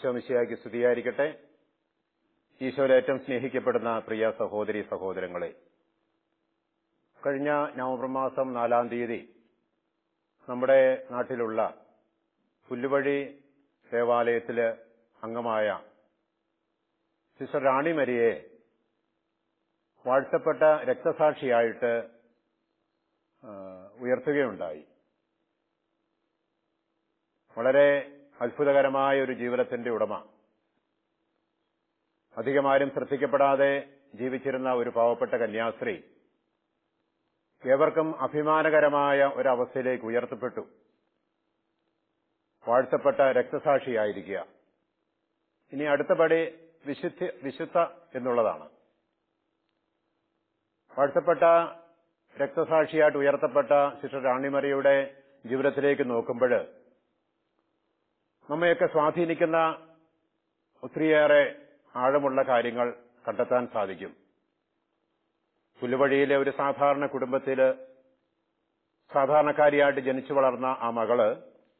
ഈശോമിശിയാക്കി സ്തുതിയായിരിക്കട്ടെ ഈശോയിലേറ്റം സ്നേഹിക്കപ്പെടുന്ന പ്രിയ സഹോദരി സഹോദരങ്ങളെ കഴിഞ്ഞ നവംബർ മാസം നാലാം തീയതി നമ്മുടെ നാട്ടിലുള്ള പുല്ലുവഴി ദേവാലയത്തില് അംഗമായ സിസ്റ്റർ റാണി മരിയെ വാഴ്ത്തപ്പെട്ട രക്തസാക്ഷിയായിട്ട് ആ, ഉയർത്തുകയുണ്ടായി വളരെ അത്ഭുതകരമായ ഒരു ജീവിതത്തിന്റെ ഉടമ അധികമാരും ശ്രദ്ധിക്കപ്പെടാതെ ജീവിച്ചിരുന്ന ഒരു പാവപ്പെട്ട കന്യാസ്ത്രീ ഏവർക്കും അഭിമാനകരമായ ഒരവസ്ഥയിലേക്ക് ഉയർത്തപ്പെട്ടു വാഴ്ത്തപ്പെട്ട രക്തസാക്ഷിയായിരിക്കുക ഇനി അടുത്ത പടി വിശുദ്ധ വിശുദ്ധ എന്നുള്ളതാണ് വാഴ്ത്തപ്പെട്ട രക്തസാക്ഷിയായിട്ട് ഉയർത്തപ്പെട്ട സിസ്റ്റർ റാണിമറിയുടെ ജീവിതത്തിലേക്ക് നോക്കുമ്പോൾ നമ്മയൊക്കെ സ്വാധീനിക്കുന്ന ഒത്തിരിയേറെ ആഴമുള്ള കാര്യങ്ങൾ കണ്ടെത്താൻ സാധിക്കും പുല്ലുവഴിയിലെ ഒരു സാധാരണ കുടുംബത്തില് സാധാരണക്കാരിയായിട്ട് ജനിച്ചു വളർന്ന ആ മകള്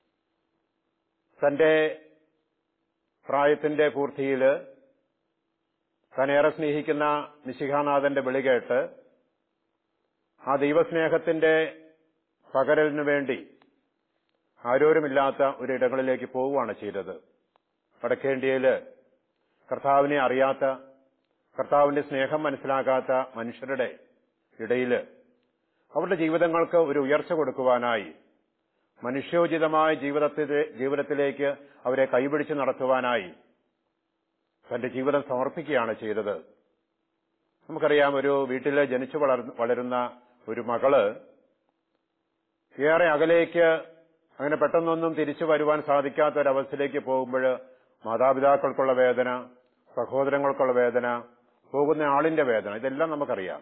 തന്റെ പ്രായത്തിന്റെ പൂർത്തിയില് താനേറെ സ്നേഹിക്കുന്ന നിശികാനാഥന്റെ വിളി കേട്ട് ആ ദൈവസ്നേഹത്തിന്റെ പകരലിനു വേണ്ടി ആരോരുമില്ലാത്ത ഒരിടങ്ങളിലേക്ക് പോവുകയാണ് ചെയ്തത് വടക്കേണ്ടിയയില് കർത്താവിനെ അറിയാത്ത കർത്താവിന്റെ സ്നേഹം മനസ്സിലാക്കാത്ത മനുഷ്യരുടെ ഇടയില് അവരുടെ ജീവിതങ്ങൾക്ക് ഒരു ഉയർച്ച കൊടുക്കുവാനായി മനുഷ്യോചിതമായ ജീവിതത്തിലെ ജീവിതത്തിലേക്ക് അവരെ കൈപിടിച്ച് നടത്തുവാനായി തന്റെ ജീവിതം സമർപ്പിക്കുകയാണ് ചെയ്തത് നമുക്കറിയാം ഒരു വീട്ടില് ജനിച്ചു വളർ- വളരുന്ന ഒരു മകള് ഏറെ അകലേക്ക് അങ്ങനെ പെട്ടെന്നൊന്നും തിരിച്ചു വരുവാൻ സാധിക്കാത്ത ഒരവസ്ഥയിലേക്ക് പോകുമ്പോൾ മാതാപിതാക്കൾക്കുള്ള വേദന സഹോദരങ്ങൾക്കുള്ള വേദന പോകുന്ന ആളിന്റെ വേദന ഇതെല്ലാം നമുക്കറിയാം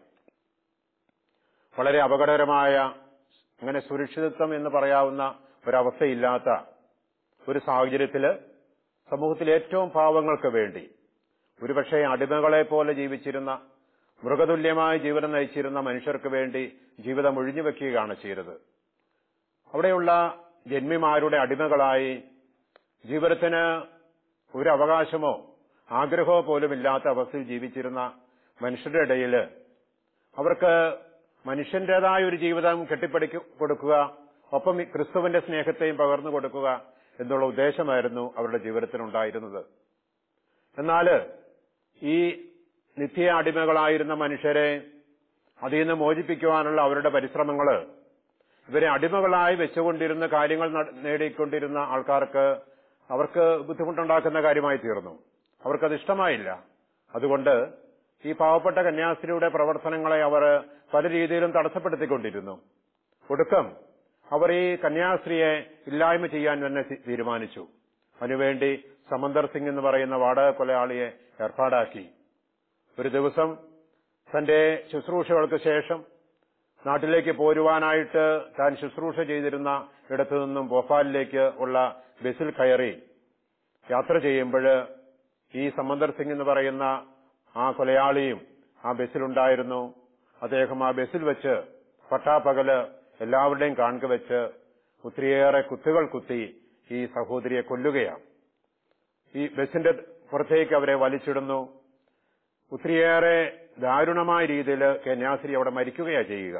വളരെ അപകടകരമായ അങ്ങനെ സുരക്ഷിതത്വം എന്ന് പറയാവുന്ന ഒരവസ്ഥയില്ലാത്ത ഒരു സാഹചര്യത്തില് സമൂഹത്തിലെ ഏറ്റവും പാവങ്ങൾക്ക് വേണ്ടി ഒരുപക്ഷെ അടിമകളെ പോലെ ജീവിച്ചിരുന്ന മൃഗതുല്യമായ ജീവിതം നയിച്ചിരുന്ന മനുഷ്യർക്ക് വേണ്ടി ജീവിതം ഒഴിഞ്ഞുവെക്കുകയാണ് ചെയ്തത് അവിടെയുള്ള ജന്മിമാരുടെ അടിമകളായി ജീവിതത്തിന് ഒരു അവകാശമോ ആഗ്രഹമോ പോലും ഇല്ലാത്ത അവസ്ഥയിൽ ജീവിച്ചിരുന്ന മനുഷ്യരുടെ ഇടയിൽ അവർക്ക് മനുഷ്യന്റേതായ ഒരു ജീവിതം കെട്ടിപ്പടുക്കി കൊടുക്കുക ഒപ്പം ഈ ക്രിസ്തുവിന്റെ സ്നേഹത്തെയും പകർന്നു കൊടുക്കുക എന്നുള്ള ഉദ്ദേശമായിരുന്നു അവരുടെ ജീവിതത്തിനുണ്ടായിരുന്നത് എന്നാൽ ഈ നിത്യ അടിമകളായിരുന്ന മനുഷ്യരെ അതിൽ നിന്ന് മോചിപ്പിക്കുവാനുള്ള അവരുടെ പരിശ്രമങ്ങള് ഇവരെ അടിമകളായി വെച്ചുകൊണ്ടിരുന്ന കാര്യങ്ങൾ നട- നേടിക്കൊണ്ടിരുന്ന ആൾക്കാർക്ക് അവർക്ക് ബുദ്ധിമുട്ടുണ്ടാക്കുന്ന കാര്യമായി തീർന്നു അവർക്കത് ഇഷ്ടമായില്ല അതുകൊണ്ട് ഈ പാവപ്പെട്ട കന്യാസ്ത്രീയുടെ പ്രവർത്തനങ്ങളെ അവർ പല രീതിയിലും തടസ്സപ്പെടുത്തിക്കൊണ്ടിരുന്നു ഒടുക്കം അവർ ഈ കന്യാസ്ത്രീയെ ഇല്ലായ്മ ചെയ്യാൻ തന്നെ തി- തീരുമാനിച്ചു അതിനുവേണ്ടി സമന്തർ സിംഗ് എന്ന് പറയുന്ന വാടക കൊലയാളിയെ ഏർപ്പാടാക്കി ഒരു ദിവസം തന്റെ ശുശ്രൂഷകൾക്ക് ശേഷം നാട്ടിലേക്ക് പോരുവാനായിട്ട് താൻ ശുശ്രൂഷ ചെയ്തിരുന്ന ഇടത്തു നിന്നും ഭോപ്പാലിലേക്ക് ഉള്ള ബസ്സിൽ കയറി യാത്ര ചെയ്യുമ്പോൾ ഈ സമന്തർ സിംഗ് എന്ന് പറയുന്ന ആ കൊലയാളിയും ആ ബസ്സിലുണ്ടായിരുന്നു അദ്ദേഹം ആ ബസ്സിൽ വെച്ച് പട്ടാപ്പകല് എല്ലാവരുടെയും കാണുക വെച്ച് ഒത്തിരിയേറെ കുത്തുകൾ കുത്തി ഈ സഹോദരിയെ കൊല്ലുകയാണ് ഈ ബസ്സിന്റെ പുറത്തേക്ക് അവരെ വലിച്ചിടുന്നു ഒത്തിരിയേറെ ദാരുണമായ രീതിയിൽ കന്യാസ്ത്രീ അവിടെ മരിക്കുകയാണ് ചെയ്യുക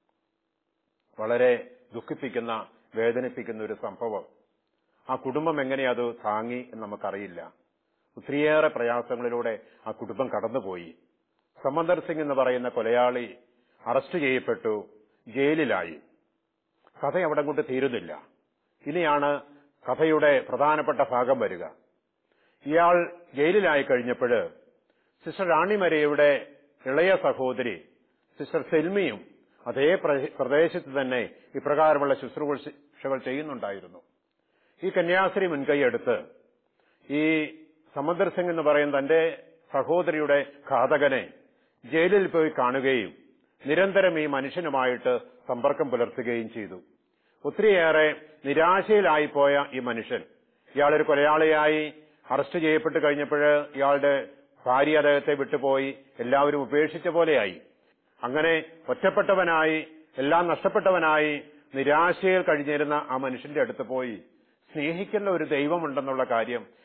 വളരെ ദുഃഖിപ്പിക്കുന്ന വേദനിപ്പിക്കുന്ന ഒരു സംഭവം ആ കുടുംബം എങ്ങനെ അത് താങ്ങി എന്ന് നമുക്കറിയില്ല ഒത്തിരിയേറെ പ്രയാസങ്ങളിലൂടെ ആ കുടുംബം കടന്നുപോയി സമന്തർ സിംഗ് എന്ന് പറയുന്ന കൊലയാളി അറസ്റ്റ് ചെയ്യപ്പെട്ടു ജയിലിലായി കഥ അവിടെ കൊണ്ട് തീരുന്നില്ല ഇനിയാണ് കഥയുടെ പ്രധാനപ്പെട്ട ഭാഗം വരിക ഇയാൾ ജയിലിലായി കഴിഞ്ഞപ്പോൾ സിസ്റ്റർ റാണിമരയുടെ ഇളയ സഹോദരി സിസ്റ്റർ സെൽമിയും അതേ പ്ര- പ്രദേശത്ത് തന്നെ ഇപ്രകാരമുള്ള ശുശ്രൂഷകൾ ചെയ്യുന്നുണ്ടായിരുന്നു ഈ കന്യാസ്ത്രീ മുൻകൈയെടുത്ത് ഈ സമന്തർ സിംഗ് എന്ന് പറയുന്ന തന്റെ സഹോദരിയുടെ ഘാതകനെ ജയിലിൽ പോയി കാണുകയും നിരന്തരം ഈ മനുഷ്യനുമായിട്ട് സമ്പർക്കം പുലർത്തുകയും ചെയ്തു ഒത്തിരിയേറെ നിരാശയിലായിപ്പോയ ഈ മനുഷ്യൻ ഇയാളൊരു കൊലയാളിയായി അറസ്റ്റ് ചെയ്യപ്പെട്ട് കഴിഞ്ഞപ്പോൾ ഇയാളുടെ ഭാര്യ അദ്ദേഹത്തെ വിട്ടുപോയി എല്ലാവരും ഉപേക്ഷിച്ച പോലെയായി അങ്ങനെ ഒറ്റപ്പെട്ടവനായി എല്ലാം നഷ്ടപ്പെട്ടവനായി നിരാശയിൽ കഴിഞ്ഞിരുന്ന ആ മനുഷ്യന്റെ അടുത്ത് പോയി സ്നേഹിക്കുന്ന ഒരു ദൈവമുണ്ടെന്നുള്ള കാര്യം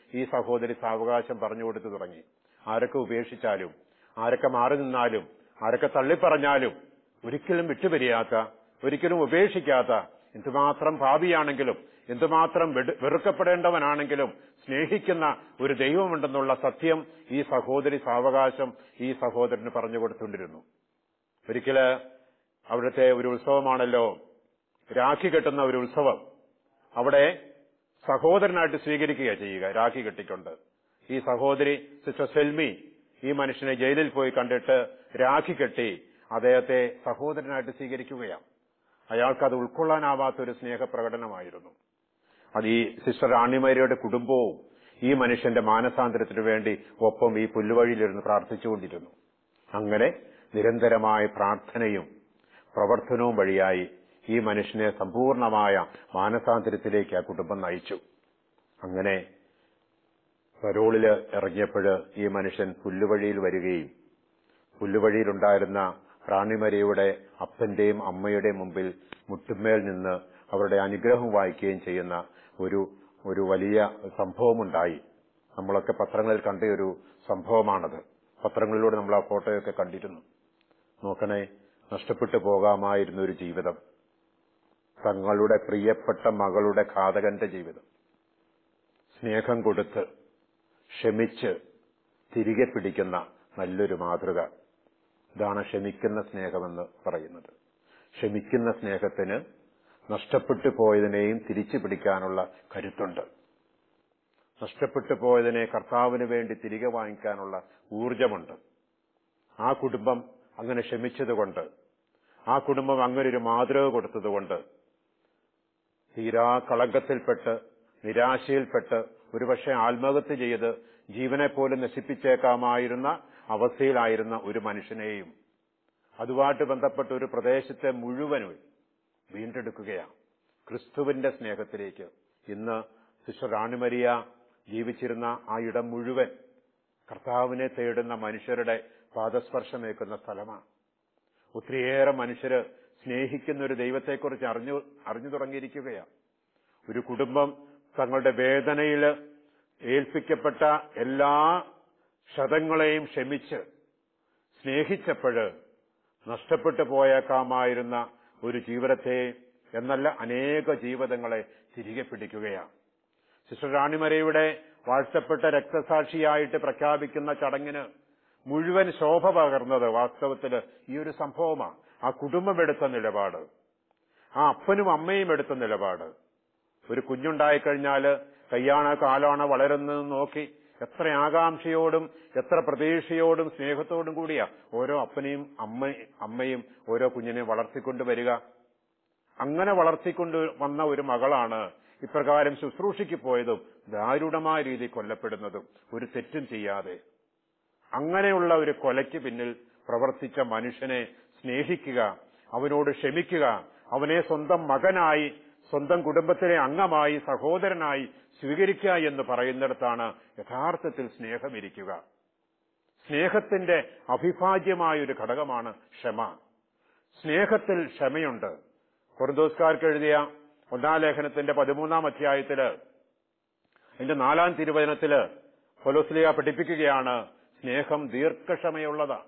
ഈ സഹോദരി സാവകാശം പറഞ്ഞു കൊടുത്തു തുടങ്ങി ആരൊക്കെ ഉപേക്ഷിച്ചാലും ആരൊക്കെ മാറി നിന്നാലും ആരൊക്കെ തള്ളിപ്പറഞ്ഞാലും ഒരിക്കലും വിട്ടുപിരിയാത്ത ഒരിക്കലും ഉപേക്ഷിക്കാത്ത എന്തുമാത്രം ഭാവിയാണെങ്കിലും എന്തുമാത്രം വെടു- വെറുക്കപ്പെടേണ്ടവനാണെങ്കിലും സ്നേഹിക്കുന്ന ഒരു ദൈവമുണ്ടെന്നുള്ള സത്യം ഈ സഹോദരി സാവകാശം ഈ സഹോദരന് പറഞ്ഞു കൊടുത്തുകൊണ്ടിരുന്നു ഒരിക്കല് അവിടുത്തെ ഒരു ഉത്സവമാണല്ലോ രാഖി കെട്ടുന്ന ഒരു ഉത്സവം അവിടെ സഹോദരനായിട്ട് സ്വീകരിക്കുക ചെയ്യുക രാഖി കെട്ടിക്കൊണ്ട് ഈ സഹോദരി സിസ്റ്റർ സെൽമി ഈ മനുഷ്യനെ ജയിലിൽ പോയി കണ്ടിട്ട് രാഖി കെട്ടി അദ്ദേഹത്തെ സഹോദരനായിട്ട് സ്വീകരിക്കുകയാണ് അയാൾക്ക് അത് ഉൾക്കൊള്ളാനാവാത്ത ഒരു സ്നേഹപ്രകടനമായിരുന്നു അത് ഈ സിസ്റ്റർ റാണിമേരിയുടെ കുടുംബവും ഈ മനുഷ്യന്റെ മാനസാന്തരത്തിനു വേണ്ടി ഒപ്പം ഈ പുല്ലുവഴിയിലിരുന്ന് പ്രാർത്ഥിച്ചുകൊണ്ടിരുന്നു അങ്ങനെ നിരന്തരമായ പ്രാർത്ഥനയും പ്രവർത്തനവും വഴിയായി ഈ മനുഷ്യനെ സമ്പൂർണമായ മാനസാന്തരത്തിലേക്ക് ആ കുടുംബം നയിച്ചു അങ്ങനെ പരോളില് ഇറങ്ങിയപ്പോഴ് ഈ മനുഷ്യൻ പുല്ലുവഴിയിൽ വരികയും പുല്ലുവഴിയിലുണ്ടായിരുന്ന റാണിമരിയുടെ അപ്പന്റെയും അമ്മയുടെയും മുമ്പിൽ മുട്ടുമേൽ നിന്ന് അവരുടെ അനുഗ്രഹം വായിക്കുകയും ചെയ്യുന്ന ഒരു ഒരു വലിയ സംഭവമുണ്ടായി നമ്മളൊക്കെ പത്രങ്ങളിൽ കണ്ട ഒരു സംഭവമാണത് പത്രങ്ങളിലൂടെ നമ്മൾ ആ ഫോട്ടോയൊക്കെ കണ്ടിരുന്നു നോക്കണേ നഷ്ടപ്പെട്ടു പോകാമായിരുന്ന ഒരു ജീവിതം തങ്ങളുടെ പ്രിയപ്പെട്ട മകളുടെ ഘാതകന്റെ ജീവിതം സ്നേഹം കൊടുത്ത് ക്ഷമിച്ച് തിരികെ പിടിക്കുന്ന നല്ലൊരു മാതൃക ഇതാണ് ക്ഷമിക്കുന്ന സ്നേഹമെന്ന് പറയുന്നത് ക്ഷമിക്കുന്ന സ്നേഹത്തിന് നഷ്ടപ്പെട്ടു പോയതിനെയും തിരിച്ചു പിടിക്കാനുള്ള കരുത്തുണ്ട് നഷ്ടപ്പെട്ടു പോയതിനെ കർത്താവിന് വേണ്ടി തിരികെ വാങ്ങിക്കാനുള്ള ഊർജമുണ്ട് ആ കുടുംബം അങ്ങനെ ക്ഷമിച്ചതുകൊണ്ട് ആ കുടുംബം അങ്ങനെ ഒരു മാതൃക കൊടുത്തതുകൊണ്ട് തീരാ കളങ്കത്തിൽപ്പെട്ട് നിരാശയിൽപ്പെട്ട് ഒരുപക്ഷെ ആത്മഹത്യ ചെയ്ത് ജീവനെ പോലും നശിപ്പിച്ചേക്കാമായിരുന്ന അവസ്ഥയിലായിരുന്ന ഒരു മനുഷ്യനെയും അതുമായിട്ട് ബന്ധപ്പെട്ട ഒരു പ്രദേശത്തെ മുഴുവനും വീണ്ടെടുക്കുകയാണ് ക്രിസ്തുവിന്റെ സ്നേഹത്തിലേക്ക് ഇന്ന് സിസ്റ്റർ റാണിമരിയ ജീവിച്ചിരുന്ന ആ ഇടം മുഴുവൻ കർത്താവിനെ തേടുന്ന മനുഷ്യരുടെ പാദസ്പർശമേക്കുന്ന സ്ഥലമാണ് ഒത്തിരിയേറെ മനുഷ്യര് സ്നേഹിക്കുന്ന ഒരു ദൈവത്തെക്കുറിച്ച് അറിഞ്ഞു അറിഞ്ഞു തുടങ്ങിയിരിക്കുകയാണ് ഒരു കുടുംബം തങ്ങളുടെ വേദനയിൽ ഏൽപ്പിക്കപ്പെട്ട എല്ലാ ക്ഷതങ്ങളെയും ക്ഷമിച്ച് സ്നേഹിച്ചപ്പോഴ് നഷ്ടപ്പെട്ടു പോയേക്കാമായിരുന്ന ഒരു ജീവിതത്തെ എന്നല്ല അനേക ജീവിതങ്ങളെ തിരികെ പിടിക്കുകയാണ് സിസ്റ്റർ റാണിമരയുടെ വാഴ്ത്തപ്പെട്ട രക്തസാക്ഷിയായിട്ട് പ്രഖ്യാപിക്കുന്ന ചടങ്ങിന് മുഴുവൻ ശോഭ പകർന്നത് വാസ്തവത്തിൽ ഈ ഒരു സംഭവമാണ് ആ കുടുംബം എടുത്ത നിലപാട് ആ അപ്പനും അമ്മയും എടുത്ത നിലപാട് ഒരു കുഞ്ഞുണ്ടായിക്കഴിഞ്ഞാല് കയ്യാണോ കാലാണോ വളരുന്നതെന്ന് നോക്കി എത്ര ആകാംക്ഷയോടും എത്ര പ്രതീക്ഷയോടും സ്നേഹത്തോടും കൂടിയാ ഓരോ അപ്പനെയും അമ്മ അമ്മയും ഓരോ കുഞ്ഞിനെയും വളർത്തിക്കൊണ്ട് വരിക അങ്ങനെ വളർത്തിക്കൊണ്ട് വന്ന ഒരു മകളാണ് ഇപ്രകാരം ശുശ്രൂഷയ്ക്ക് പോയതും ദാരുണമായ രീതി കൊല്ലപ്പെടുന്നതും ഒരു തെറ്റും ചെയ്യാതെ അങ്ങനെയുള്ള ഒരു കൊലയ്ക്ക് പിന്നിൽ പ്രവർത്തിച്ച മനുഷ്യനെ സ്നേഹിക്കുക അവനോട് ക്ഷമിക്കുക അവനെ സ്വന്തം മകനായി സ്വന്തം കുടുംബത്തിലെ അംഗമായി സഹോദരനായി സ്വീകരിക്കുക എന്ന് പറയുന്നിടത്താണ് യഥാർത്ഥത്തിൽ സ്നേഹമിരിക്കുക സ്നേഹത്തിന്റെ അവിഭാജ്യമായ ഒരു ഘടകമാണ് ക്ഷമ സ്നേഹത്തിൽ ക്ഷമയുണ്ട് കൊറന്തോസ്കാർക്ക് എഴുതിയ ഒന്നാം ലേഖനത്തിന്റെ പതിമൂന്നാം അധ്യായത്തില് അതിന്റെ നാലാം തിരുവചനത്തില് പൊലോസ്ലിയ പഠിപ്പിക്കുകയാണ് സ്നേഹം ദീർഘക്ഷമയുള്ളതാ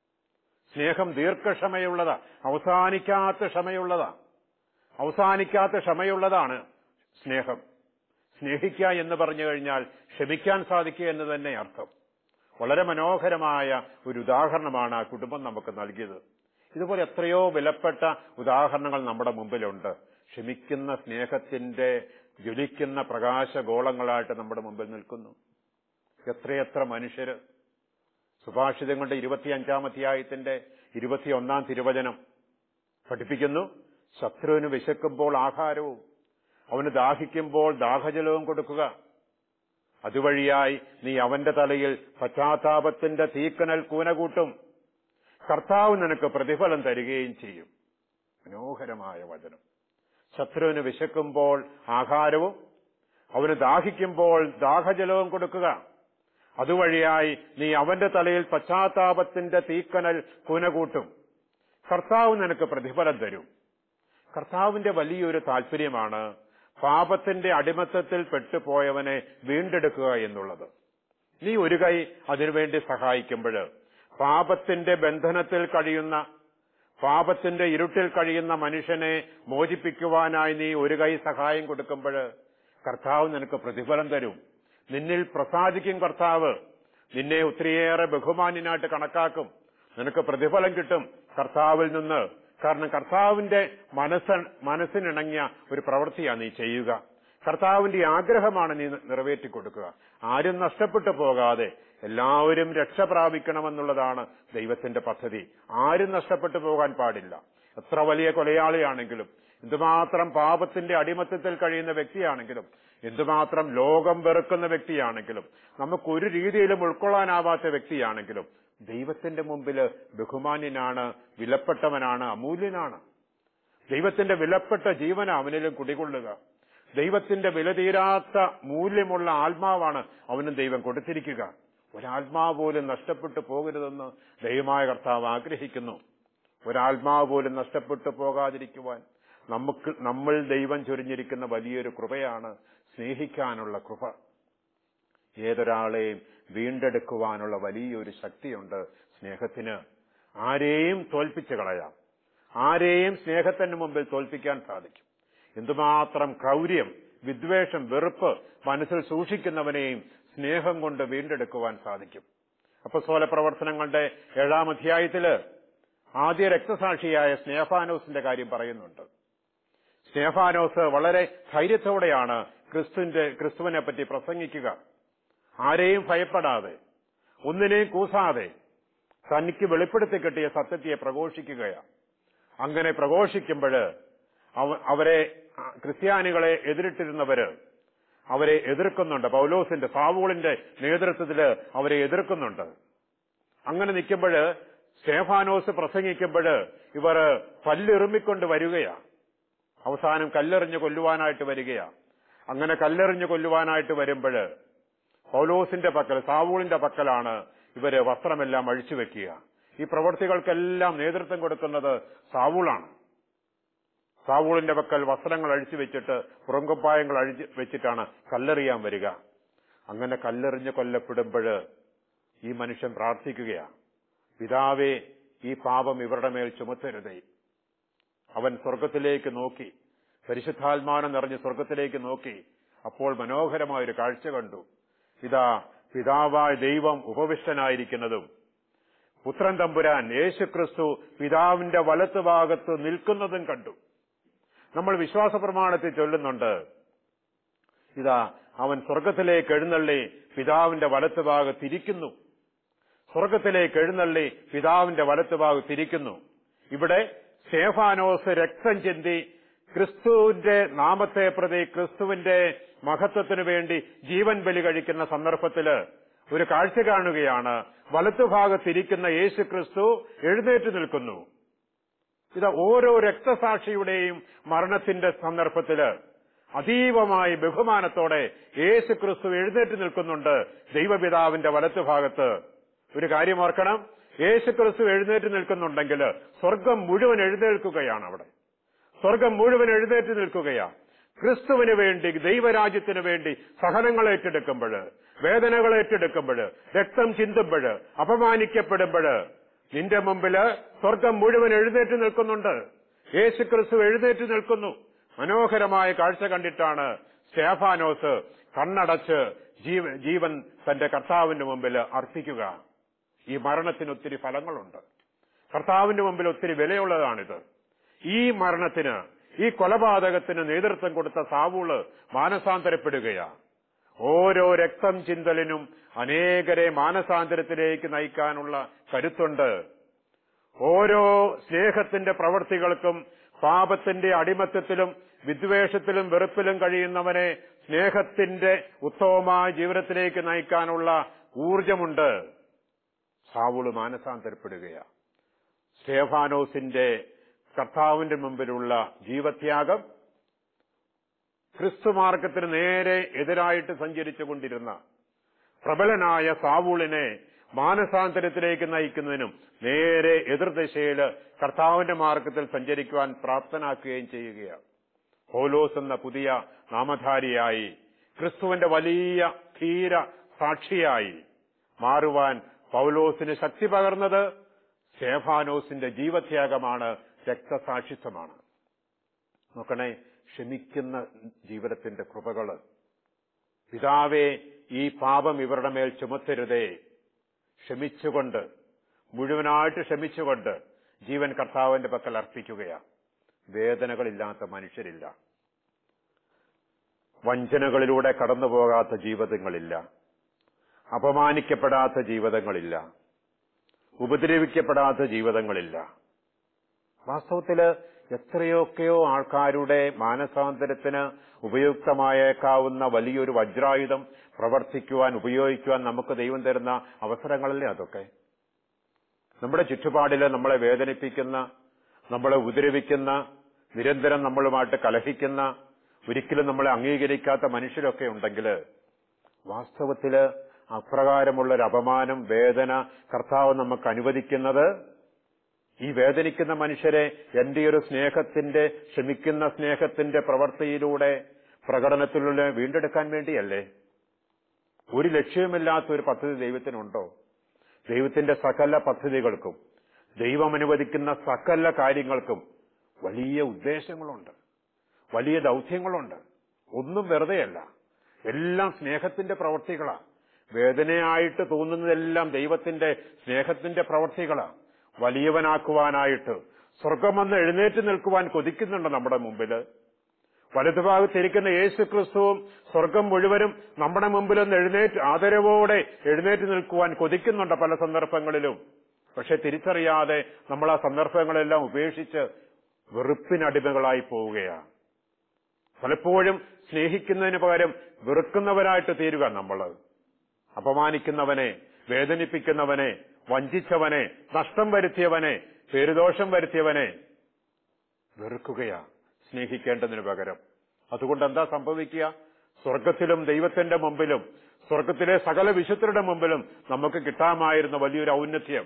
സ്നേഹം ദീർഘക്ഷമയുള്ളതാ അവസാനിക്കാത്ത ക്ഷമയുള്ളതാ അവസാനിക്കാത്ത ക്ഷമയുള്ളതാണ് സ്നേഹം സ്നേഹിക്കുക എന്ന് പറഞ്ഞു കഴിഞ്ഞാൽ ക്ഷമിക്കാൻ സാധിക്കുക എന്ന് തന്നെ അർത്ഥം വളരെ മനോഹരമായ ഒരു ഉദാഹരണമാണ് ആ കുടുംബം നമുക്ക് നൽകിയത് ഇതുപോലെ എത്രയോ വിലപ്പെട്ട ഉദാഹരണങ്ങൾ നമ്മുടെ മുമ്പിലുണ്ട് ക്ഷമിക്കുന്ന സ്നേഹത്തിന്റെ ജ്വലിക്കുന്ന പ്രകാശഗോളങ്ങളായിട്ട് നമ്മുടെ മുമ്പിൽ നിൽക്കുന്നു എത്രയെത്ര മനുഷ്യര് സുഭാഷിതങ്ങളുടെ ഇരുപത്തിയഞ്ചാം അധ്യായത്തിന്റെ ഇരുപത്തിയൊന്നാം തിരുവചനം പഠിപ്പിക്കുന്നു ശത്രുവിന് വിശക്കുമ്പോൾ ആഹാരവും അവന് ദാഹിക്കുമ്പോൾ ദാഹജലവും കൊടുക്കുക അതുവഴിയായി നീ അവന്റെ തലയിൽ പശ്ചാത്താപത്തിന്റെ തീക്കനൽ കൂനകൂട്ടും കർത്താവ് നിനക്ക് പ്രതിഫലം തരികയും ചെയ്യും മനോഹരമായ വചനം ശത്രുവിന് വിശക്കുമ്പോൾ ആഹാരവും അവന് ദാഹിക്കുമ്പോൾ ദാഹജലവും കൊടുക്കുക അതുവഴിയായി നീ അവന്റെ തലയിൽ പശ്ചാത്താപത്തിന്റെ തീക്കനൽ കുനകൂട്ടും കർത്താവ് നിനക്ക് പ്രതിഫലം തരും കർത്താവിന്റെ വലിയൊരു താല്പര്യമാണ് പാപത്തിന്റെ അടിമത്തത്തിൽ പെട്ടുപോയവനെ വീണ്ടെടുക്കുക എന്നുള്ളത് നീ ഒരു കൈ അതിനുവേണ്ടി സഹായിക്കുമ്പോൾ പാപത്തിന്റെ ബന്ധനത്തിൽ കഴിയുന്ന പാപത്തിന്റെ ഇരുട്ടിൽ കഴിയുന്ന മനുഷ്യനെ മോചിപ്പിക്കുവാനായി നീ ഒരു കൈ സഹായം കൊടുക്കുമ്പോൾ കർത്താവ് നിനക്ക് പ്രതിഫലം തരും നിന്നിൽ പ്രസാദിക്കും കർത്താവ് നിന്നെ ഒത്തിരിയേറെ ബഹുമാന്യനായിട്ട് കണക്കാക്കും നിനക്ക് പ്രതിഫലം കിട്ടും കർത്താവിൽ നിന്ന് കാരണം കർത്താവിന്റെ മനസ്സ് മനസ്സിനിണങ്ങിയ ഒരു പ്രവൃത്തിയാണ് നീ ചെയ്യുക കർത്താവിന്റെ ആഗ്രഹമാണ് നീ നിറവേറ്റി കൊടുക്കുക ആരും നഷ്ടപ്പെട്ടു പോകാതെ എല്ലാവരും രക്ഷ പ്രാപിക്കണമെന്നുള്ളതാണ് ദൈവത്തിന്റെ പദ്ധതി ആരും നഷ്ടപ്പെട്ടു പോകാൻ പാടില്ല എത്ര വലിയ കൊലയാളിയാണെങ്കിലും എന്തുമാത്രം പാപത്തിന്റെ അടിമത്തത്തിൽ കഴിയുന്ന വ്യക്തിയാണെങ്കിലും എന്തുമാത്രം ലോകം വെറുക്കുന്ന വ്യക്തിയാണെങ്കിലും നമുക്കൊരു രീതിയിലും ഉൾക്കൊള്ളാനാവാത്ത വ്യക്തിയാണെങ്കിലും ദൈവത്തിന്റെ മുമ്പിൽ ബഹുമാന്യനാണ് വിലപ്പെട്ടവനാണ് അമൂല്യനാണ് ദൈവത്തിന്റെ വിലപ്പെട്ട ജീവന അവനിലും കുടികൊള്ളുക ദൈവത്തിന്റെ വിലതീരാത്ത മൂല്യമുള്ള ആത്മാവാണ് അവനും ദൈവം കൊടുത്തിരിക്കുക ഒരാത്മാവ് പോലും നഷ്ടപ്പെട്ടു പോകരുതെന്ന് ദൈവമായ കർത്താവ് ആഗ്രഹിക്കുന്നു ഒരാത്മാവ് പോലും നഷ്ടപ്പെട്ടു പോകാതിരിക്കുവാൻ നമുക്ക് നമ്മൾ ദൈവം ചൊരിഞ്ഞിരിക്കുന്ന വലിയൊരു കൃപയാണ് സ്നേഹിക്കാനുള്ള കൃപ ഏതൊരാളെയും വീണ്ടെടുക്കുവാനുള്ള വലിയൊരു ശക്തിയുണ്ട് സ്നേഹത്തിന് ആരെയും തോൽപ്പിച്ചു കളയാം ആരെയും സ്നേഹത്തിന് മുമ്പിൽ തോൽപ്പിക്കാൻ സാധിക്കും എന്തുമാത്രം ക്രൗര്യം വിദ്വേഷം വെറുപ്പ് മനസ്സിൽ സൂക്ഷിക്കുന്നവനെയും സ്നേഹം കൊണ്ട് വീണ്ടെടുക്കുവാൻ സാധിക്കും അപ്പൊ സോല പ്രവർത്തനങ്ങളുടെ ഏഴാം അധ്യായത്തില് ആദ്യ രക്തസാക്ഷിയായ സ്നേഫാനോസിന്റെ കാര്യം പറയുന്നുണ്ട് സ്നേഫാനോസ് വളരെ ധൈര്യത്തോടെയാണ് ക്രിസ്തുവിന്റെ ക്രിസ്തുവിനെ പറ്റി പ്രസംഗിക്കുക ആരെയും ഭയപ്പെടാതെ ഒന്നിനെയും കൂസാതെ തനിക്ക് വെളിപ്പെടുത്തി കിട്ടിയ സത്യത്തെ പ്രഘോഷിക്കുകയാണ് അങ്ങനെ പ്രഘോഷിക്കുമ്പോൾ അവരെ ക്രിസ്ത്യാനികളെ എതിരിട്ടിരുന്നവര് അവരെ എതിർക്കുന്നുണ്ട് പൗലോസിന്റെ സാവൂളിന്റെ നേതൃത്വത്തില് അവരെ എതിർക്കുന്നുണ്ട് അങ്ങനെ നിൽക്കുമ്പോൾ സ്റ്റേഫാനോസ് പ്രസംഗിക്കുമ്പോൾ ഇവർ പല്ലെറുമ്മിക്കൊണ്ട് വരികയാണ് അവസാനം കല്ലെറിഞ്ഞ് കൊല്ലുവാനായിട്ട് വരികയാ അങ്ങനെ കല്ലെറിഞ്ഞ് കൊല്ലുവാനായിട്ട് വരുമ്പോൾ പൗലോസിന്റെ പക്കൽ സാവൂളിന്റെ പക്കലാണ് ഇവര് വസ്ത്രമെല്ലാം അഴിച്ചു വെക്കുക ഈ പ്രവർത്തികൾക്കെല്ലാം നേതൃത്വം കൊടുക്കുന്നത് സാവൂളാണ് സാവൂളിന്റെ പക്കൽ വസ്ത്രങ്ങൾ അഴിച്ചു വെച്ചിട്ട് പുറങ്കുപ്പായങ്ങൾ അഴിച്ചു വെച്ചിട്ടാണ് കല്ലെറിയാൻ വരിക അങ്ങനെ കല്ലെറിഞ്ഞ് കൊല്ലപ്പെടുമ്പോൾ ഈ മനുഷ്യൻ പ്രാർത്ഥിക്കുകയാണ് പിതാവേ ഈ പാപം ഇവരുടെ മേൽ ചുമത്തരുതേ അവൻ സ്വർഗത്തിലേക്ക് നോക്കി പരിശുദ്ധാത്മാനം നിറഞ്ഞ് സ്വർഗത്തിലേക്ക് നോക്കി അപ്പോൾ മനോഹരമായൊരു കാഴ്ച കണ്ടു ഇതാ പിതാവായ ദൈവം ഉപവിഷ്ടനായിരിക്കുന്നതും പുത്രൻ തമ്പുരാൻ യേശുക്രിസ്തു പിതാവിന്റെ വലത്തുഭാഗത്ത് നിൽക്കുന്നതും കണ്ടു നമ്മൾ വിശ്വാസ പ്രമാണത്തിൽ ചൊല്ലുന്നുണ്ട് ഇതാ അവൻ സ്വർഗത്തിലേക്ക് എഴുന്നള്ളി പിതാവിന്റെ വലത്തുഭാഗത്തിരിക്കുന്നു സ്വർഗത്തിലേക്ക് എഴുന്നള്ളി പിതാവിന്റെ വലത്തുഭാഗത്തിരിക്കുന്നു ഇവിടെ സ്റ്റേഫാനോസ് രക്തം ചിന്തി ക്രിസ്തുവിന്റെ നാമത്തെ പ്രതി ക്രിസ്തുവിന്റെ മഹത്വത്തിനു വേണ്ടി ജീവൻ ബലി കഴിക്കുന്ന സന്ദർഭത്തില് ഒരു കാഴ്ച കാണുകയാണ് വലത്തുഭാഗത്തിരിക്കുന്ന യേശു ക്രിസ്തു എഴുന്നേറ്റ് നിൽക്കുന്നു ഇത് ഓരോ രക്തസാക്ഷിയുടെയും മരണത്തിന്റെ സന്ദർഭത്തില് അതീവമായി ബഹുമാനത്തോടെ യേശു ക്രിസ്തു എഴുന്നേറ്റ് നിൽക്കുന്നുണ്ട് ദൈവപിതാവിന്റെ വലത്തുഭാഗത്ത് ഒരു കാര്യം ഓർക്കണം യേശു ക്രിസ്തു എഴുന്നേറ്റ് നിൽക്കുന്നുണ്ടെങ്കിൽ സ്വർഗം മുഴുവൻ എഴുന്നേൽക്കുകയാണ് അവിടെ സ്വർഗം മുഴുവൻ എഴുന്നേറ്റ് നിൽക്കുകയാണ് ക്രിസ്തുവിന് വേണ്ടി ദൈവരാജ്യത്തിന് വേണ്ടി സഹനങ്ങൾ ഏറ്റെടുക്കുമ്പോൾ വേദനകൾ ഏറ്റെടുക്കുമ്പോൾ രക്തം ചിന്തുമ്പോൾ അപമാനിക്കപ്പെടുമ്പോൾ നിന്റെ മുമ്പില് സ്വർഗം മുഴുവൻ എഴുന്നേറ്റ് നിൽക്കുന്നുണ്ട് യേശു ക്രിസ്തു എഴുന്നേറ്റ് നിൽക്കുന്നു മനോഹരമായ കാഴ്ച കണ്ടിട്ടാണ് സ്റ്റേഫാനോസ് കണ്ണടച്ച് ജീവ- ജീവൻ തന്റെ കർത്താവിന്റെ മുമ്പിൽ അർപ്പിക്കുക ഈ മരണത്തിന് ഒത്തിരി ഫലങ്ങളുണ്ട് കർത്താവിന്റെ മുമ്പിൽ ഒത്തിരി വിലയുള്ളതാണിത് ഈ മരണത്തിന് ഈ കൊലപാതകത്തിന് നേതൃത്വം കൊടുത്ത സാവൂള് മാനസാന്തരപ്പെടുകയാ ഓരോ രക്തം ചിന്തലിനും അനേകരെ മാനസാന്തരത്തിലേക്ക് നയിക്കാനുള്ള കരുത്തുണ്ട് ഓരോ സ്നേഹത്തിന്റെ പ്രവൃത്തികൾക്കും പാപത്തിന്റെ അടിമത്തത്തിലും വിദ്വേഷത്തിലും വെറുപ്പിലും കഴിയുന്നവനെ സ്നേഹത്തിന്റെ ഉത്തമമായ ജീവിതത്തിലേക്ക് നയിക്കാനുള്ള ഊർജമുണ്ട് സാവൂള് മാനസാന്തരപ്പെടുകയാ സ്റ്റേഫാനോസിന്റെ കർത്താവിന്റെ മുമ്പിലുള്ള ജീവത്യാഗം ക്രിസ്തുമാർഗത്തിന് നേരെ എതിരായിട്ട് സഞ്ചരിച്ചു കൊണ്ടിരുന്ന പ്രബലനായ സാവൂളിനെ മാനസാന്തരത്തിലേക്ക് നയിക്കുന്നതിനും നേരെ എതിർദിശയിൽ കർത്താവിന്റെ മാർഗത്തിൽ സഞ്ചരിക്കുവാൻ പ്രാപ്തനാക്കുകയും ചെയ്യുകയാണ് പൗലോസ് എന്ന പുതിയ നാമധാരിയായി ക്രിസ്തുവിന്റെ വലിയ ധീര സാക്ഷിയായി മാറുവാൻ പൗലോസിന് ശക്തി പകർന്നത് സേഫാനോസിന്റെ ജീവത്യാഗമാണ് രക്തസാക്ഷിത്വമാണ് നോക്കണേ ക്ഷമിക്കുന്ന ജീവിതത്തിന്റെ കൃപകള് പിതാവേ ഈ പാപം ഇവരുടെ മേൽ ചുമത്തരുതേ ക്ഷമിച്ചുകൊണ്ട് മുഴുവനായിട്ട് ക്ഷമിച്ചുകൊണ്ട് ജീവൻ കർത്താവിന്റെ പക്കൽ അർപ്പിക്കുകയാണ് വേദനകളില്ലാത്ത മനുഷ്യരില്ല വഞ്ചനകളിലൂടെ കടന്നു പോകാത്ത ജീവിതങ്ങളില്ല അപമാനിക്കപ്പെടാത്ത ജീവിതങ്ങളില്ല ഉപദ്രവിക്കപ്പെടാത്ത ജീവിതങ്ങളില്ല വാസ്തവത്തില് എത്രയൊക്കെയോ ആൾക്കാരുടെ മാനസാന്തരത്തിന് ഉപയുക്തമായേക്കാവുന്ന വലിയൊരു വജ്രായുധം പ്രവർത്തിക്കുവാൻ ഉപയോഗിക്കുവാൻ നമുക്ക് ദൈവം തരുന്ന അവസരങ്ങളല്ലേ അതൊക്കെ നമ്മുടെ ചുറ്റുപാടില് നമ്മളെ വേദനിപ്പിക്കുന്ന നമ്മളെ ഉപദ്രവിക്കുന്ന നിരന്തരം നമ്മളുമായിട്ട് കലഹിക്കുന്ന ഒരിക്കലും നമ്മളെ അംഗീകരിക്കാത്ത മനുഷ്യരൊക്കെ ഉണ്ടെങ്കിൽ വാസ്തവത്തില് അപ്രകാരമുള്ള ഒരു അപമാനം വേദന കർത്താവ് നമുക്ക് അനുവദിക്കുന്നത് ഈ വേദനിക്കുന്ന മനുഷ്യരെ എന്റെ ഒരു സ്നേഹത്തിന്റെ ക്ഷമിക്കുന്ന സ്നേഹത്തിന്റെ പ്രവൃത്തിയിലൂടെ പ്രകടനത്തിലൂടെ വീണ്ടെടുക്കാൻ വേണ്ടിയല്ലേ ഒരു ലക്ഷ്യമില്ലാത്ത ഒരു പദ്ധതി ദൈവത്തിനുണ്ടോ ദൈവത്തിന്റെ സകല പദ്ധതികൾക്കും ദൈവം അനുവദിക്കുന്ന സകല കാര്യങ്ങൾക്കും വലിയ ഉദ്ദേശങ്ങളുണ്ട് വലിയ ദൗത്യങ്ങളുണ്ട് ഒന്നും വെറുതെയല്ല എല്ലാം സ്നേഹത്തിന്റെ പ്രവൃത്തികളാണ് വേദനയായിട്ട് തോന്നുന്നതെല്ലാം ദൈവത്തിന്റെ സ്നേഹത്തിന്റെ പ്രവൃത്തികളാണ് വലിയവനാക്കുവാനായിട്ട് സ്വർഗമെന്ന് എഴുന്നേറ്റ് നിൽക്കുവാൻ കൊതിക്കുന്നുണ്ട് നമ്മുടെ മുമ്പില് വലതുഭാഗത്തിരിക്കുന്ന യേശു ക്രിസ്തുവും സ്വർഗം മുഴുവനും നമ്മുടെ മുമ്പിലൊന്ന് എഴുന്നേറ്റ് ആദരവോടെ എഴുന്നേറ്റ് നിൽക്കുവാൻ കൊതിക്കുന്നുണ്ട് പല സന്ദർഭങ്ങളിലും പക്ഷെ തിരിച്ചറിയാതെ നമ്മൾ ആ സന്ദർഭങ്ങളെല്ലാം ഉപേക്ഷിച്ച് വെറുപ്പിനടിമകളായി പോവുകയാണ് പലപ്പോഴും സ്നേഹിക്കുന്നതിന് പകരം വെറുക്കുന്നവരായിട്ട് തീരുക നമ്മൾ അപമാനിക്കുന്നവനെ വേദനിപ്പിക്കുന്നവനെ വഞ്ചിച്ചവനെ നഷ്ടം വരുത്തിയവനെ പേരുദോഷം വരുത്തിയവനെ വെറുക്കുകയാ സ്നേഹിക്കേണ്ടതിന് പകരം അതുകൊണ്ട് എന്താ സംഭവിക്കുക സ്വർഗത്തിലും ദൈവത്തിന്റെ മുമ്പിലും സ്വർഗത്തിലെ സകല വിശുദ്ധരുടെ മുമ്പിലും നമുക്ക് കിട്ടാമായിരുന്ന വലിയൊരു ഔന്നത്യം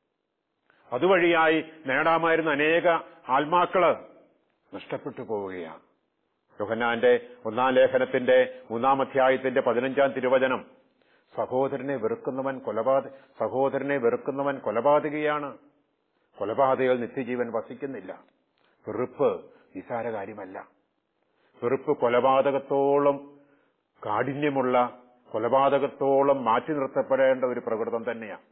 അതുവഴിയായി നേടാമായിരുന്ന അനേക ആത്മാക്കള് നഷ്ടപ്പെട്ടു പോവുകയാണ് യോഹന്നാന്റെ ഒന്നാം ലേഖനത്തിന്റെ മൂന്നാം അധ്യായത്തിന്റെ പതിനഞ്ചാം തിരുവചനം സഹോദരനെ വെറുക്കുന്നവൻ കൊലപാത സഹോദരനെ വെറുക്കുന്നവൻ കൊലപാതകയാണ് കൊലപാതകയിൽ നിത്യജീവൻ വസിക്കുന്നില്ല വെറുപ്പ് നിസാര കാര്യമല്ല വെറുപ്പ് കൊലപാതകത്തോളം കാഠിന്യമുള്ള കൊലപാതകത്തോളം മാറ്റി നിർത്തപ്പെടേണ്ട ഒരു പ്രകൃതം തന്നെയാണ്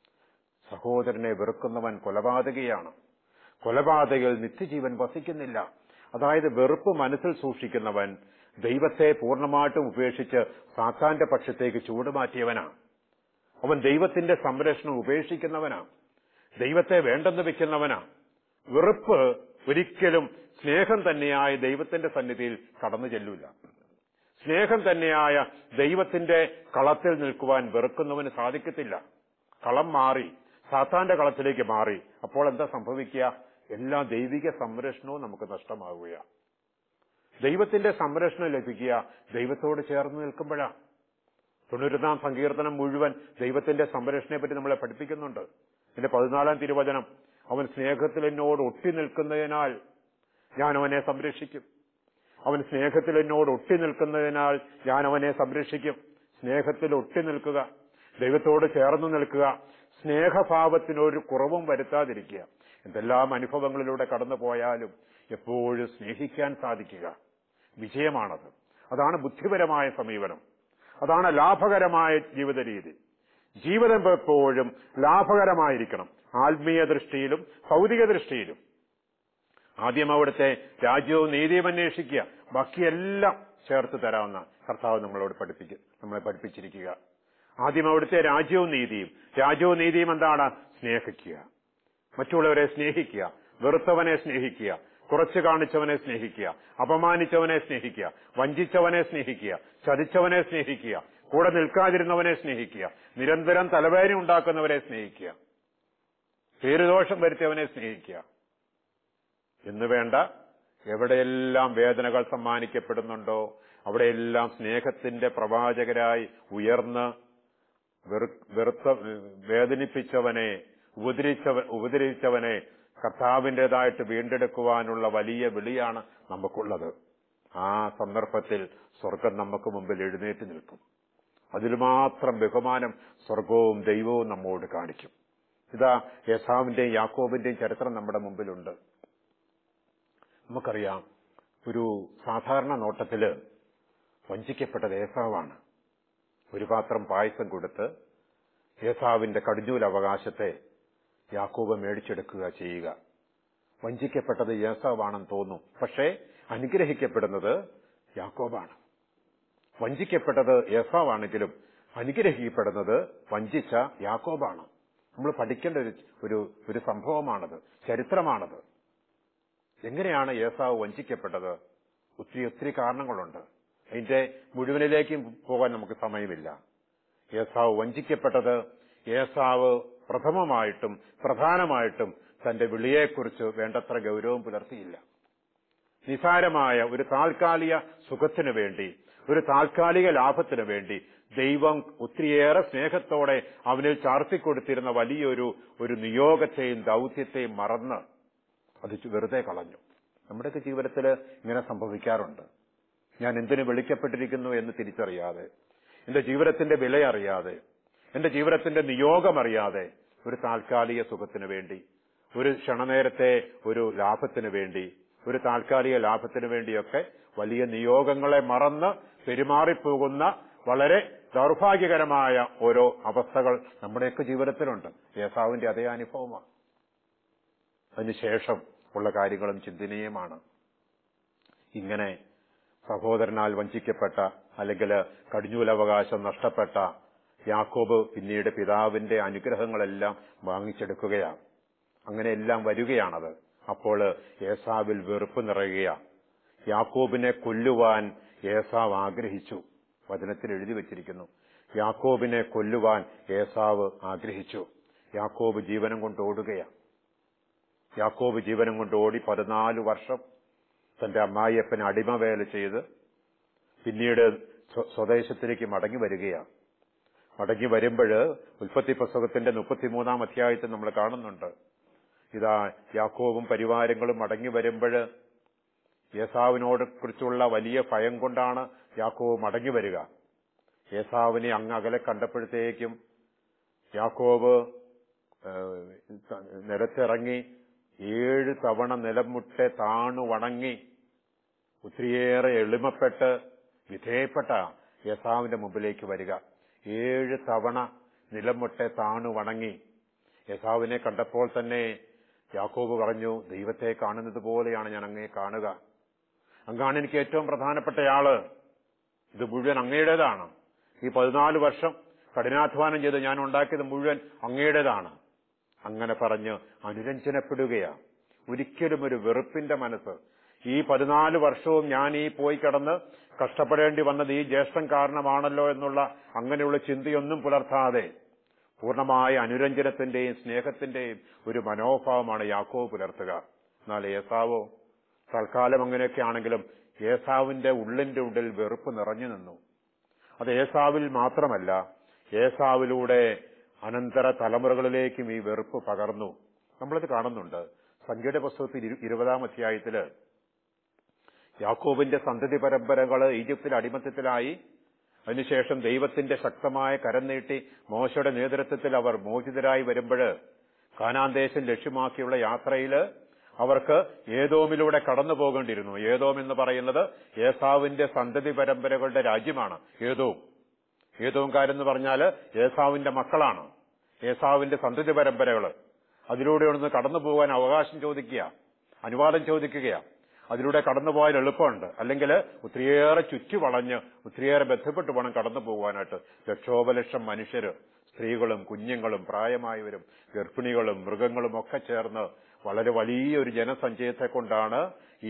സഹോദരനെ വെറുക്കുന്നവൻ കൊലപാതകയാണ് കൊലപാതകയിൽ നിത്യജീവൻ വസിക്കുന്നില്ല അതായത് വെറുപ്പ് മനസ്സിൽ സൂക്ഷിക്കുന്നവൻ ദൈവത്തെ പൂർണ്ണമായിട്ടും ഉപേക്ഷിച്ച് സാത്താന്റെ പക്ഷത്തേക്ക് ചൂടുമാറ്റിയവനാണ് അവൻ ദൈവത്തിന്റെ സംരക്ഷണം ഉപേക്ഷിക്കുന്നവനാണ് ദൈവത്തെ വേണ്ടെന്ന് വെക്കുന്നവനാ വെറുപ്പ് ഒരിക്കലും സ്നേഹം തന്നെയായ ദൈവത്തിന്റെ സന്നിധിയിൽ കടന്നു ചെല്ലൂല സ്നേഹം തന്നെയായ ദൈവത്തിന്റെ കളത്തിൽ നിൽക്കുവാൻ വെറുക്കുന്നവന് സാധിക്കത്തില്ല കളം മാറി സാത്താന്റെ കളത്തിലേക്ക് മാറി അപ്പോൾ എന്താ സംഭവിക്കുക എല്ലാ ദൈവിക സംരക്ഷണവും നമുക്ക് നഷ്ടമാവുകയാണ് ദൈവത്തിന്റെ സംരക്ഷണം ലഭിക്കുക ദൈവത്തോട് ചേർന്ന് നിൽക്കുമ്പോഴാ തൊണ്ണൂറ്റൊന്നാം സങ്കീർത്തനം മുഴുവൻ ദൈവത്തിന്റെ സംരക്ഷണയെ പറ്റി നമ്മളെ പഠിപ്പിക്കുന്നുണ്ട് ഇതിന്റെ പതിനാലാം തിരുവചനം അവൻ സ്നേഹത്തിൽ എന്നോട് ഒട്ടി നിൽക്കുന്നതിനാൽ ഞാൻ അവനെ സംരക്ഷിക്കും അവൻ സ്നേഹത്തിൽ എന്നോട് ഒട്ടി നിൽക്കുന്നതിനാൽ ഞാൻ അവനെ സംരക്ഷിക്കും സ്നേഹത്തിൽ ഒട്ടി നിൽക്കുക ദൈവത്തോട് ചേർന്ന് നിൽക്കുക സ്നേഹഭാവത്തിനൊരു കുറവും വരുത്താതിരിക്കുക എന്തെല്ലാം അനുഭവങ്ങളിലൂടെ കടന്നു പോയാലും എപ്പോഴും സ്നേഹിക്കാൻ സാധിക്കുക വിജയമാണത് അതാണ് ബുദ്ധിപരമായ സമീപനം അതാണ് ലാഭകരമായ ജീവിത രീതി ജീവിതം എപ്പോഴും ലാഭകരമായിരിക്കണം ആത്മീയ ദൃഷ്ടിയിലും ഭൗതിക ദൃഷ്ടിയിലും ആദ്യം അവിടുത്തെ രാജ്യവും നീതിയും അന്വേഷിക്കുക ബാക്കിയെല്ലാം ചേർത്ത് തരാവുന്ന കർത്താവ് നമ്മളോട് പഠിപ്പിക്കുക നമ്മളെ പഠിപ്പിച്ചിരിക്കുക ആദ്യം അവിടുത്തെ രാജ്യവും നീതിയും രാജ്യവും നീതിയും എന്താണ് സ്നേഹിക്കുക മറ്റുള്ളവരെ സ്നേഹിക്കുക വെറുത്തവനെ സ്നേഹിക്കുക കുറച്ച് കാണിച്ചവനെ സ്നേഹിക്കുക അപമാനിച്ചവനെ സ്നേഹിക്കുക വഞ്ചിച്ചവനെ സ്നേഹിക്കുക ചതിച്ചവനെ സ്നേഹിക്കുക കൂടെ നിൽക്കാതിരുന്നവനെ സ്നേഹിക്കുക നിരന്തരം തലവേദന ഉണ്ടാക്കുന്നവരെ സ്നേഹിക്കുക പേരുദോഷം വരുത്തിയവനെ സ്നേഹിക്കുക എന്ന് വേണ്ട എവിടെയെല്ലാം വേദനകൾ സമ്മാനിക്കപ്പെടുന്നുണ്ടോ അവിടെയെല്ലാം സ്നേഹത്തിന്റെ പ്രവാചകരായി ഉയർന്ന് വെറുത്ത വേദനിപ്പിച്ചവനെ ഉപദ്രവിച്ചവ ഉപദ്രവിച്ചവനെ കർത്താവിൻ്റെതായിട്ട് വീണ്ടെടുക്കുവാനുള്ള വലിയ വിളിയാണ് നമുക്കുള്ളത് ആ സന്ദർഭത്തിൽ സ്വർഗം നമുക്ക് മുമ്പിൽ എഴുന്നേറ്റ് നിൽക്കും അതിൽ മാത്രം ബഹുമാനം സ്വർഗവും ദൈവവും നമ്മോട് കാണിക്കും ഇതാ യേസാവിന്റെയും യാക്കോബിന്റെയും ചരിത്രം നമ്മുടെ മുമ്പിലുണ്ട് നമുക്കറിയാം ഒരു സാധാരണ നോട്ടത്തില് വഞ്ചിക്കപ്പെട്ടത് ഏസാവാണ് ഒരു പാത്രം പായസം കൊടുത്ത് ഏസാവിന്റെ കടിഞ്ഞൂൽ അവകാശത്തെ യാക്കോബ് മേടിച്ചെടുക്കുക ചെയ്യുക വഞ്ചിക്കപ്പെട്ടത് ഏസാവാണെന്ന് തോന്നും പക്ഷേ അനുഗ്രഹിക്കപ്പെടുന്നത് യാക്കോബാണ് വഞ്ചിക്കപ്പെട്ടത് ഏസാവാണെങ്കിലും അനുഗ്രഹിക്കപ്പെടുന്നത് വഞ്ചിച്ച യാക്കോബാണ് നമ്മൾ പഠിക്കേണ്ട ഒരു ഒരു ഒരു സംഭവമാണത് ചരിത്രമാണത് എങ്ങനെയാണ് ഏസാവ് വഞ്ചിക്കപ്പെട്ടത് ഒത്തിരി ഒത്തിരി കാരണങ്ങളുണ്ട് അതിന്റെ മുഴുവനിലേക്കും പോകാൻ നമുക്ക് സമയമില്ല ഏസാവ് വഞ്ചിക്കപ്പെട്ടത് ഏസാവ് പ്രഥമമായിട്ടും പ്രധാനമായിട്ടും തന്റെ വിളിയെക്കുറിച്ച് വേണ്ടത്ര ഗൗരവം പുലർത്തിയില്ല നിസാരമായ ഒരു താൽക്കാലിക സുഖത്തിനു വേണ്ടി ഒരു താൽക്കാലിക ലാഭത്തിനു വേണ്ടി ദൈവം ഒത്തിരിയേറെ സ്നേഹത്തോടെ അവനിൽ ചാർത്തിക്കൊടുത്തിരുന്ന വലിയൊരു ഒരു നിയോഗത്തെയും ദൗത്യത്തെയും മറന്ന് അത് വെറുതെ കളഞ്ഞു നമ്മുടെയൊക്കെ ജീവിതത്തിൽ ഇങ്ങനെ സംഭവിക്കാറുണ്ട് ഞാൻ എന്തിനു വിളിക്കപ്പെട്ടിരിക്കുന്നു എന്ന് തിരിച്ചറിയാതെ എന്റെ ജീവിതത്തിന്റെ വില അറിയാതെ എന്റെ ജീവിതത്തിന്റെ നിയോഗം അറിയാതെ ഒരു താൽക്കാലിക സുഖത്തിനു വേണ്ടി ഒരു ക്ഷണനേരത്തെ ഒരു ലാഭത്തിനു വേണ്ടി ഒരു താൽക്കാലിക ലാഭത്തിനു വേണ്ടിയൊക്കെ വലിയ നിയോഗങ്ങളെ മറന്ന് പെരുമാറിപ്പോകുന്ന വളരെ ദൗർഭാഗ്യകരമായ ഓരോ അവസ്ഥകൾ നമ്മുടെയൊക്കെ ജീവിതത്തിലുണ്ട് യേസാവിന്റെ അതേ അനുഭവമാണ് അതിനുശേഷം ഉള്ള കാര്യങ്ങളും ചിന്തനീയമാണ് ഇങ്ങനെ സഹോദരനാൽ വഞ്ചിക്കപ്പെട്ട അല്ലെങ്കിൽ കടിഞ്ഞൂലവകാശം നഷ്ടപ്പെട്ട യാക്കോബ് പിന്നീട് പിതാവിന്റെ അനുഗ്രഹങ്ങളെല്ലാം വാങ്ങിച്ചെടുക്കുകയാണ് അങ്ങനെ എല്ലാം വരികയാണത് അപ്പോൾ ഏസാവിൽ വെറുപ്പ് നിറയുകയാണ് യാക്കോബിനെ കൊല്ലുവാൻ ഏസാവ് ആഗ്രഹിച്ചു വചനത്തിൽ എഴുതി വച്ചിരിക്കുന്നു യാക്കോബിനെ കൊല്ലുവാൻ ഏസാവ് ആഗ്രഹിച്ചു യാക്കോബ് ജീവനം കൊണ്ട് ഓടുകയാണ് യാക്കോബ് ജീവനം കൊണ്ട് ഓടി പതിനാല് വർഷം തന്റെ അമ്മായിയപ്പന് അടിമവേല ചെയ്ത് പിന്നീട് സ്വദേശത്തിലേക്ക് മടങ്ങി വരികയാണ് മടങ്ങി വരുമ്പോൾ ഉൽപ്പത്തി പുസ്തകത്തിന്റെ മുപ്പത്തിമൂന്നാം അധ്യായത്തിൽ നമ്മൾ കാണുന്നുണ്ട് ഇതാ യാക്കോബും പരിവാരങ്ങളും മടങ്ങി വരുമ്പോൾ യേസാവിനോട് കുറിച്ചുള്ള വലിയ ഭയം കൊണ്ടാണ് യാക്കോബ് മടങ്ങി വരിക യേസാവിനെ അങ്ങ് അകലെ കണ്ടപ്പോഴത്തേക്കും യാക്കോബ് നിലത്തിറങ്ങി ഏഴ് തവണ നിലമുട്ടെ താണു വണങ്ങി ഒത്തിരിയേറെ എളിമപ്പെട്ട് വിധേയപ്പെട്ട യേസാവിന്റെ മുമ്പിലേക്ക് വരിക ഏഴ് തവണ നിലമുട്ടെ താണു വണങ്ങി യേസാവിനെ കണ്ടപ്പോൾ തന്നെ യാക്കോബ് പറഞ്ഞു ദൈവത്തെ കാണുന്നത് പോലെയാണ് ഞാൻ അങ്ങയെ കാണുക അങ്ങാണ് എനിക്ക് ഏറ്റവും പ്രധാനപ്പെട്ടയാള് ഇത് മുഴുവൻ അങ്ങയുടേതാണ് ഈ പതിനാല് വർഷം കഠിനാധ്വാനം ചെയ്ത് ഞാൻ ഉണ്ടാക്കിയത് മുഴുവൻ അങ്ങയുടേതാണ് അങ്ങനെ പറഞ്ഞ് അനുരഞ്ജനപ്പെടുകയാണ് ഒരിക്കലും ഒരു വെറുപ്പിന്റെ മനസ്സ് ഈ പതിനാല് വർഷവും ഞാൻ ഈ പോയി കിടന്ന് കഷ്ടപ്പെടേണ്ടി വന്നത് ഈ ജ്യേഷ്ഠൻ കാരണമാണല്ലോ എന്നുള്ള അങ്ങനെയുള്ള ചിന്തയൊന്നും പുലർത്താതെ പൂർണ്ണമായ അനുരഞ്ജനത്തിന്റെയും സ്നേഹത്തിന്റെയും ഒരു മനോഭാവമാണ് യാക്കോവ് പുലർത്തുക എന്നാൽ ഏസാവോ തൽക്കാലം അങ്ങനെയൊക്കെ ആണെങ്കിലും ഏസാവിന്റെ ഉള്ളിന്റെ ഉള്ളിൽ വെറുപ്പ് നിറഞ്ഞു നിന്നു അത് ഏസാവിൽ മാത്രമല്ല ഏസാവിലൂടെ അനന്തര തലമുറകളിലേക്കും ഈ വെറുപ്പ് പകർന്നു നമ്മളത് കാണുന്നുണ്ട് സംഖ്യയുടെ പുസ്തകത്തിൽ ഇരുപതാം അധ്യായത്തില് യാക്കോബിന്റെ സന്തതി പരമ്പരകള് ഈജിപ്തിൽ അടിമത്തത്തിലായി അതിനുശേഷം ദൈവത്തിന്റെ ശക്തമായ കരം നീട്ടി മോശയുടെ നേതൃത്വത്തിൽ അവർ മോചിതരായി വരുമ്പോൾ കാനാന്തേശം ലക്ഷ്യമാക്കിയുള്ള യാത്രയില് അവർക്ക് ഏതോമിലൂടെ കടന്നു പോകേണ്ടിയിരുന്നു ഏതോം എന്ന് പറയുന്നത് ഏസാവിന്റെ സന്തതി പരമ്പരകളുടെ രാജ്യമാണ് ഏതോം ഏതോംകാരെന്ന് പറഞ്ഞാല് ഏസാവിന്റെ മക്കളാണ് ഏസാവിന്റെ സന്തതി പരമ്പരകള് അതിലൂടെ ഒന്ന് കടന്നു പോകാൻ അവകാശം ചോദിക്കുക അനുവാദം ചോദിക്കുകയാ അതിലൂടെ കടന്നുപോയാൽ എളുപ്പമുണ്ട് അല്ലെങ്കിൽ ഒത്തിരിയേറെ ചുറ്റി വളഞ്ഞ് ഒത്തിരിയേറെ ബന്ധപ്പെട്ട് വേണം കടന്നു പോകാനായിട്ട് ലക്ഷോപലക്ഷം മനുഷ്യര് സ്ത്രീകളും കുഞ്ഞുങ്ങളും പ്രായമായവരും ഗർഭിണികളും മൃഗങ്ങളും ഒക്കെ ചേർന്ന് വളരെ വലിയൊരു ജനസഞ്ചയത്തെ കൊണ്ടാണ് ഈ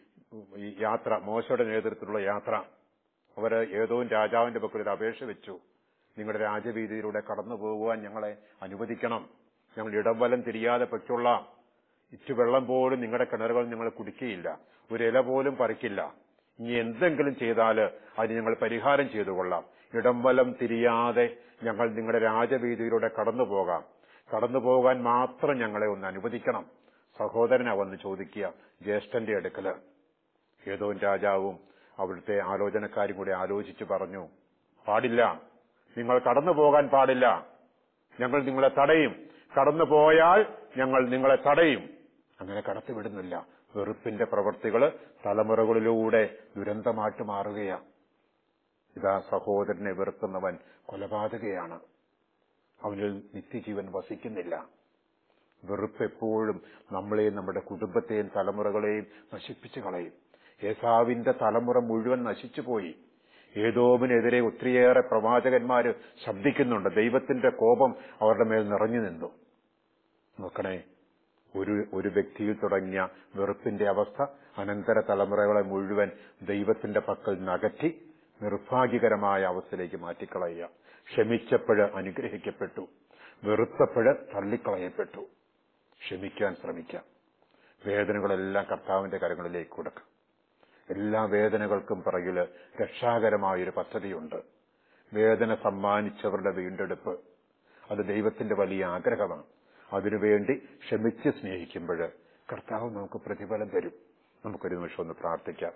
യാത്ര മോശയുടെ നേതൃത്വത്തിലുള്ള യാത്ര അവര് ഏതോ രാജാവിന്റെ പക്കൽ ഒരു അപേക്ഷ വെച്ചു നിങ്ങളുടെ രാജവീതിയിലൂടെ കടന്നു പോകുവാൻ ഞങ്ങളെ അനുവദിക്കണം ഞങ്ങൾ ഇടംവലം തിരിയാതെ പറ്റുള്ളാം ഇറ്റുവെള്ളം പോലും നിങ്ങളുടെ കിണറുകൾ നിങ്ങൾ കുടിക്കുകയില്ല ഒരു ഇല പോലും പറിക്കില്ല ഇനി എന്തെങ്കിലും ചെയ്താൽ അതിന് ഞങ്ങൾ പരിഹാരം ചെയ്തു കൊള്ളാം ഇടംവലം തിരിയാതെ ഞങ്ങൾ നിങ്ങളുടെ രാജവീതിയിലൂടെ കടന്നു പോകാം കടന്നു പോകാൻ മാത്രം ഞങ്ങളെ ഒന്ന് അനുവദിക്കണം സഹോദരനാ വന്ന് ചോദിക്കുക ജ്യേഷ്ഠന്റെ അടുക്കല് ഏതോ രാജാവും അവിടുത്തെ ആലോചനക്കാരും കൂടി ആലോചിച്ചു പറഞ്ഞു പാടില്ല നിങ്ങൾ കടന്നു പോകാൻ പാടില്ല ഞങ്ങൾ നിങ്ങളെ തടയും കടന്നു പോയാൽ ഞങ്ങൾ നിങ്ങളെ തടയും അങ്ങനെ കടത്തിവിടുന്നില്ല വെറുപ്പിന്റെ പ്രവൃത്തികൾ തലമുറകളിലൂടെ ദുരന്തമായിട്ട് മാറുകയാണ് ഇതാ സഹോദരനെ വെറുക്കുന്നവൻ കൊലപാതകയാണ് അവനിൽ നിത്യജീവൻ വസിക്കുന്നില്ല വെറുപ്പ് എപ്പോഴും നമ്മളെയും നമ്മുടെ കുടുംബത്തെയും തലമുറകളെയും നശിപ്പിച്ചു കളയും ഏസാവിന്റെ തലമുറ മുഴുവൻ നശിച്ചുപോയി ഏതോമിനെതിരെ ഒത്തിരിയേറെ പ്രവാചകന്മാര് ശബ്ദിക്കുന്നുണ്ട് ദൈവത്തിന്റെ കോപം അവരുടെ മേൽ നിറഞ്ഞു നിന്നു നോക്കണേ ഒരു ഒരു വ്യക്തിയിൽ തുടങ്ങിയ വെറുപ്പിന്റെ അവസ്ഥ അനന്തര തലമുറകളെ മുഴുവൻ ദൈവത്തിന്റെ പക്കൽ നകറ്റി നിർഭാഗ്യകരമായ അവസ്ഥയിലേക്ക് മാറ്റിക്കളയുക ക്ഷമിച്ചപ്പോഴ് അനുഗ്രഹിക്കപ്പെട്ടു വെറുത്തപ്പോഴ് തള്ളിക്കളയപ്പെട്ടു ക്ഷമിക്കാൻ ശ്രമിക്കാം വേദനകളെല്ലാം കർത്താവിന്റെ കരങ്ങളിലേക്ക് കൊടുക്കാം എല്ലാ വേദനകൾക്കും പിറകില് രക്ഷാകരമായൊരു പദ്ധതിയുണ്ട് വേദന സമ്മാനിച്ചവരുടെ വീണ്ടെടുപ്പ് അത് ദൈവത്തിന്റെ വലിയ ആഗ്രഹമാണ് അതിനുവേണ്ടി ക്ഷമിച്ച് സ്നേഹിക്കുമ്പോൾ കർത്താവ് നമുക്ക് പ്രതിഫലം തരും നമുക്കൊരു നിമിഷം ഒന്ന് പ്രാർത്ഥിക്കാം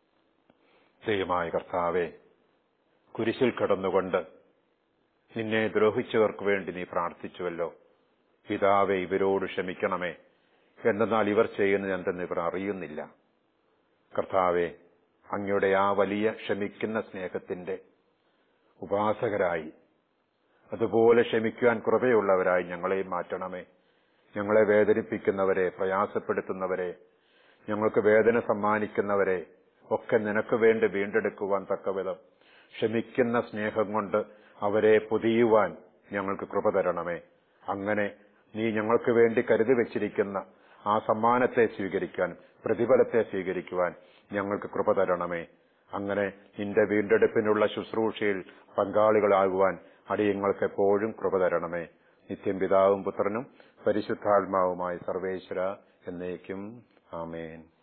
ദൈവമായ കർത്താവെ കുരിശിൽ കിടന്നുകൊണ്ട് നിന്നെ ദ്രോഹിച്ചവർക്ക് വേണ്ടി നീ പ്രാർത്ഥിച്ചുവല്ലോ പിതാവെ ഇവരോട് ക്ഷമിക്കണമേ എന്തെന്നാൽ ഇവർ ചെയ്യുന്നത് എന്തെന്ന് ഇവർ അറിയുന്നില്ല കർത്താവെ അങ്ങയുടെ ആ വലിയ ക്ഷമിക്കുന്ന സ്നേഹത്തിന്റെ ഉപാസകരായി അതുപോലെ ക്ഷമിക്കുവാൻ കൃപയുള്ളവരായി ഞങ്ങളെയും മാറ്റണമേ ഞങ്ങളെ വേദനിപ്പിക്കുന്നവരെ പ്രയാസപ്പെടുത്തുന്നവരെ ഞങ്ങൾക്ക് വേദന സമ്മാനിക്കുന്നവരെ ഒക്കെ നിനക്ക് വേണ്ടി വീണ്ടെടുക്കുവാൻ തക്കവിധം ക്ഷമിക്കുന്ന സ്നേഹം കൊണ്ട് അവരെ പൊതിയുവാൻ ഞങ്ങൾക്ക് കൃപ തരണമേ അങ്ങനെ നീ ഞങ്ങൾക്ക് വേണ്ടി കരുതി വെച്ചിരിക്കുന്ന ആ സമ്മാനത്തെ സ്വീകരിക്കാൻ പ്രതിഫലത്തെ സ്വീകരിക്കുവാൻ ഞങ്ങൾക്ക് കൃപ തരണമേ അങ്ങനെ നിന്റെ വീണ്ടെടുപ്പിനുള്ള ശുശ്രൂഷയിൽ പങ്കാളികളാകുവാൻ അടിയങ്ങൾക്ക് എപ്പോഴും കൃപ തരണമേ നിത്യം പിതാവും പുത്രനും പരിശുദ്ധാത്മാവുമായി സർവേശ്വര എന്നേക്കും ആമേൻ